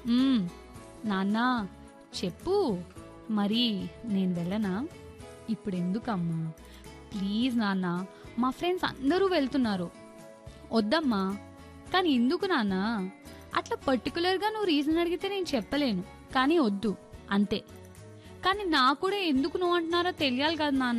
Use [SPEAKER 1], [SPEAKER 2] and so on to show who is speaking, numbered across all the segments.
[SPEAKER 1] మ్మ్. నాన్న చెప్పు మరి నేను వెళ్ళనా ఇప్పుడు ఎందుకమ్మా ప్లీజ్ నాన్న మా ఫ్రెండ్స్ అందరూ వెళ్తున్నారు వద్దమ్మా కానీ ఎందుకు నాన్న అట్లా పర్టికులర్గా నువ్వు రీజన్ అడిగితే నేను చెప్పలేను కానీ వద్దు అంతే కానీ నాకు కూడా ఎందుకు నువ్వు అంటున్నారో తెలియాలి కదా నాన్న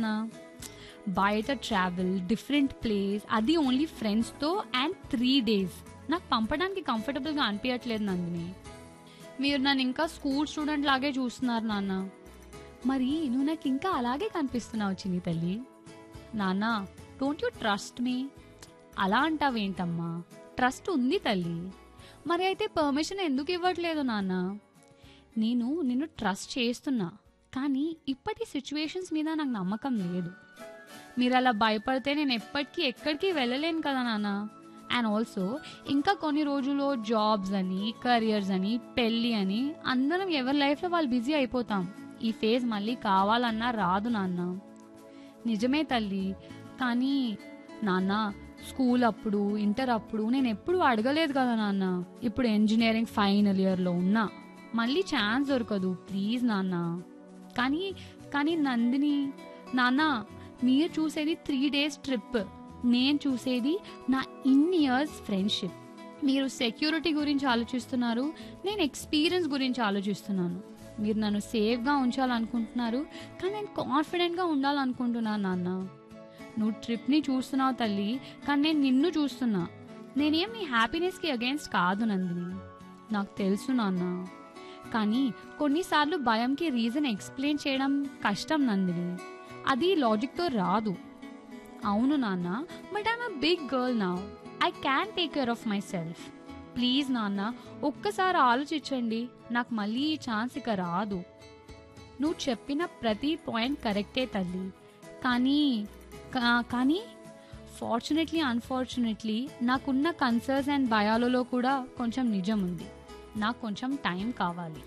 [SPEAKER 1] బయట ట్రావెల్ డిఫరెంట్ ప్లేస్ అది ఓన్లీ ఫ్రెండ్స్తో అండ్ త్రీ డేస్ నాకు పంపడానికి కంఫర్టబుల్గా అనిపించట్లేదు నందిని మీరు నన్ను ఇంకా స్కూల్ స్టూడెంట్ లాగే చూస్తున్నారు నాన్న మరి నువ్వు నాకు ఇంకా అలాగే కనిపిస్తున్నావు చిన్ని తల్లి నాన్న డోంట్ యూ ట్రస్ట్ మీ అలా అంటావేంటమ్మా ట్రస్ట్ ఉంది తల్లి మరి అయితే పర్మిషన్ ఎందుకు ఇవ్వట్లేదు నాన్న నేను నిన్ను ట్రస్ట్ చేస్తున్నా కానీ ఇప్పటి సిచ్యువేషన్స్ మీద నాకు నమ్మకం లేదు మీరు అలా భయపడితే నేను ఎప్పటికీ ఎక్కడికి వెళ్ళలేను కదా నాన్న అండ్ ఆల్సో ఇంకా కొన్ని రోజుల్లో జాబ్స్ అని కెరియర్స్ అని పెళ్ళి అని అందరం ఎవరి లైఫ్లో వాళ్ళు బిజీ అయిపోతాం ఈ ఫేజ్ మళ్ళీ కావాలన్నా రాదు నాన్న నిజమే తల్లి కానీ నాన్న స్కూల్ అప్పుడు ఇంటర్ అప్పుడు నేను ఎప్పుడు అడగలేదు కదా నాన్న ఇప్పుడు ఇంజనీరింగ్ ఫైనల్ ఇయర్లో ఉన్నా మళ్ళీ ఛాన్స్ దొరకదు ప్లీజ్ నాన్న కానీ కానీ నందిని నాన్న మీరు చూసేది త్రీ డేస్ ట్రిప్ నేను చూసేది నా ఇన్ని ఇయర్స్ ఫ్రెండ్షిప్ మీరు సెక్యూరిటీ గురించి ఆలోచిస్తున్నారు నేను ఎక్స్పీరియన్స్ గురించి ఆలోచిస్తున్నాను మీరు నన్ను సేఫ్గా ఉంచాలనుకుంటున్నారు కానీ నేను కాన్ఫిడెంట్గా ఉండాలనుకుంటున్నాను నాన్న నువ్వు ట్రిప్ని చూస్తున్నావు తల్లి కానీ నేను నిన్ను చూస్తున్నా నేనేం నీ హ్యాపీనెస్కి అగేన్స్ట్ కాదు నందిని నాకు తెలుసు నాన్న కానీ కొన్నిసార్లు భయంకి రీజన్ ఎక్స్ప్లెయిన్ చేయడం కష్టం నందిని అది లాజిక్తో రాదు అవును నాన్న but I'm a big girl నా I can take care of myself please నాన్న ఒక్కసారి ఆలోచించండి నాకు మళ్ళీ ఈ ఛాన్స్ ఇక రాదు నువ్వు చెప్పిన ప్రతి పాయింట్ కరెక్టే తల్లి కానీ కా- కానీ ఫార్చునేట్లీ అన్ఫార్చునేట్లీ నాకున్న కన్సర్న్స్ అండ్ భయాలలో కూడా కొంచెం నిజం ఉంది నాకు కొంచెం టైం కావాలి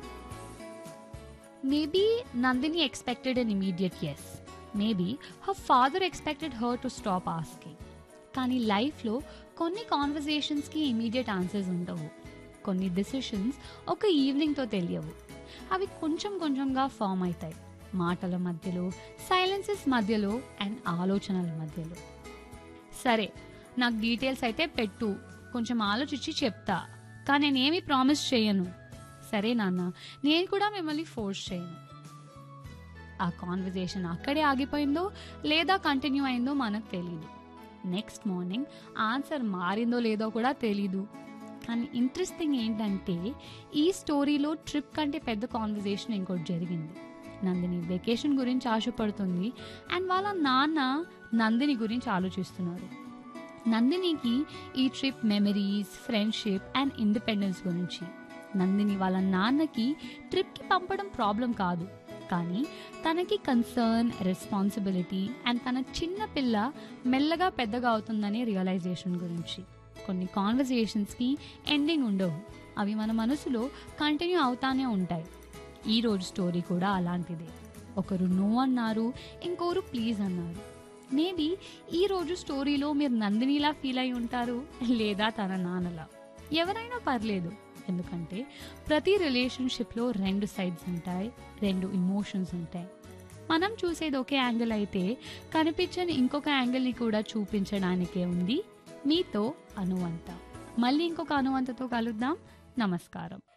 [SPEAKER 1] maybe Nandini expected an immediate yes maybe her father expected her to stop asking కానీ లైఫ్లో కొన్ని కాన్వర్జేషన్స్కి ఇమీడియట్ ఆన్సర్స్ ఉండవు కొన్ని డెసిషన్స్ ఒక ఈవినింగ్తో తెలియవు అవి కొంచెం కొంచెంగా ఫామ్ అవుతాయి మాటల మధ్యలో సైలెన్సెస్ మధ్యలో అండ్ ఆలోచనల మధ్యలో సరే నాకు డీటెయిల్స్ అయితే పెట్టు కొంచెం ఆలోచించి చెప్తా కానీ నేనేమి ప్రామిస్ చేయను సరే నాన్న నేను కూడా మిమ్మల్ని ఫోర్స్ చేయను ఆ కాన్వర్జేషన్ అక్కడే ఆగిపోయిందో లేదా కంటిన్యూ అయిందో మనకు తెలియదు నెక్స్ట్ మార్నింగ్ ఆన్సర్ మారిందో లేదో కూడా తెలీదు కానీ ఇంట్రెస్టింగ్ ఏంటంటే ఈ స్టోరీలో ట్రిప్ కంటే పెద్ద కాన్వర్జేషన్ ఇంకోటి జరిగింది నందిని వెకేషన్ గురించి ఆశపడుతుంది అండ్ వాళ్ళ నాన్న నందిని గురించి ఆలోచిస్తున్నారు నందినికి ఈ trip memories friendship and independence గురించి నందిని వాళ్ళ నాన్నకి ట్రిప్కి పంపడం ప్రాబ్లం కాదు కానీ తనకి కన్సర్న్ రెస్పాన్సిబిలిటీ అండ్ తన చిన్న పిల్ల మెల్లగా పెద్దగా అవుతుందనే రియలైజేషన్ గురించి కొన్ని కాన్వర్జేషన్స్కి ఎండింగ్ ఉండవు అవి మన మనసులో కంటిన్యూ అవుతానే ఉంటాయి ఈ రోజు స్టోరీ కూడా అలాంటిదే ఒకరు నో అన్నారు ఇంకోరు ప్లీజ్ అన్నారు మేబీ ఈ రోజు స్టోరీలో మీరు నందినిలా ఫీల్ అయి ఉంటారు లేదా తన నాన్నలా ఎవరైనా పర్లేదు ఎందుకంటే ప్రతి రిలేషన్షిప్లో రెండు సైడ్స్ ఉంటాయి రెండు ఇమోషన్స్ ఉంటాయి మనం చూసేది ఒకే యాంగిల్ అయితే కనిపించని ఇంకొక యాంగిల్ని కూడా చూపించడానికే ఉంది మీతో అనువంత మళ్ళీ ఇంకొక అనువంతతో కలుద్దాం నమస్కారం